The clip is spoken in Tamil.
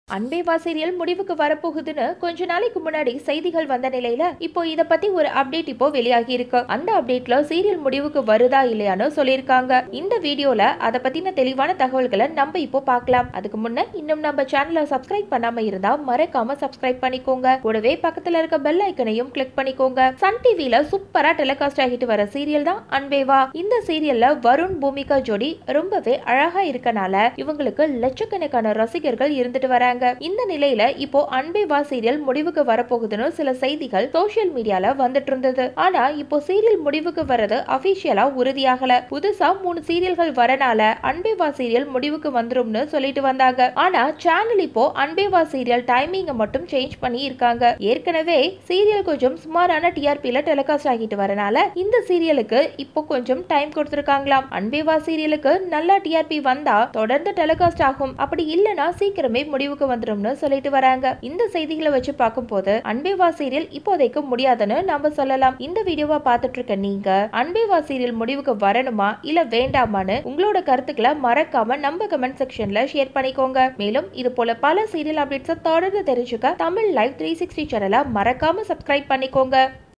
அன்பேவா சீரியல் முடிவுக்கு வரப்போகுதுன்னு கொஞ்ச நாளைக்கு முன்னாடி செய்திகள் வந்த நிலையில இப்போ இத பத்தி ஒரு அப்டேட் இப்போ வெளியாகி இருக்கு அந்த அப்டேட்ல சீரியல் முடிவுக்கு வருதா இல்லையான்னு சொல்லியிருக்காங்க இந்த வீடியோல அத பத்தின தெளிவான தகவல்களை நம்ம இப்போ பார்க்கலாம் அதுக்கு முன்ன இன்னும் நம்ம சேனலை சப்ஸ்கிரைப் பண்ணாம இருந்தா மறக்காம சப்ஸ்கிரைப் பண்ணிக்கோங்க கூடவே பக்கத்துல இருக்க பெல் ஐக்கனையும் கிளிக் பண்ணிக்கோங்க சன் டிவில சூப்பரா டெலிகாஸ்ட் ஆகிட்டு வர சீரியல் தான் அன்பேவா இந்த சீரியல்ல வருண் பூமிகா ஜோடி ரொம்பவே அழகா இருக்கனால இவங்களுக்கு லட்சக்கணக்கான ரசிகர்கள் இருந்துட்டு வராங்க இந்த நிலையில இப்போ அன்பே வா சீரியல் முடிவுக்கு வரப்போகுதுன்னு சில செய்திகள் சோஷியல் மீடியால வந்துட்டு இருந்தது ஆனா இப்போ சீரியல் முடிவுக்கு வர்றது அபிஷியலா உறுதியாகல புதுசா மூணு சீரியல்கள் வரனால அன்பே வா சீரியல் முடிவுக்கு வந்துரும்னு சொல்லிட்டு வந்தாங்க ஆனா சேனல் இப்போ அன்பே வா சீரியல் டைமிங்க மட்டும் சேஞ்ச் பண்ணி இருக்காங்க ஏற்கனவே சீரியல் கொஞ்சம் சுமாரான டிஆர்பில டெலிகாஸ்ட் ஆகிட்டு வரனால இந்த சீரியலுக்கு இப்போ கொஞ்சம் டைம் கொடுத்திருக்காங்களாம் அன்பே வா சீரியலுக்கு நல்ல டிஆர்பி வந்தா தொடர்ந்து டெலிகாஸ்ட் ஆகும் அப்படி இல்லனா சீக்கிரமே முடிவுக்கு வந்துரும்னு சொல்லிட்டு வராங்க இந்த செய்திகளை வச்சு பார்க்கும்போது அன்பேவா சீரியல் இப்போதைக்கு முடியாதுன்னு நாம சொல்லலாம் இந்த வீடியோவா பார்த்துட்டு இருக்க நீங்க அன்பேவா சீரியல் முடிவுக்கு வரணுமா இல்ல வேண்டாமான்னு உங்களோட கருத்துக்களை மறக்காம நம்ம கமெண்ட் செக்ஷன்ல ஷேர் பண்ணிக்கோங்க மேலும் இது போல பல சீரியல் அப்டேட்ஸை தொடர்ந்து தெரிஞ்சுக்க தமிழ் லைவ் த்ரீ சிக்ஸ்டி சேனலை மறக்காம சப்ஸ்கிரைப் பண்ணிக்கோங்க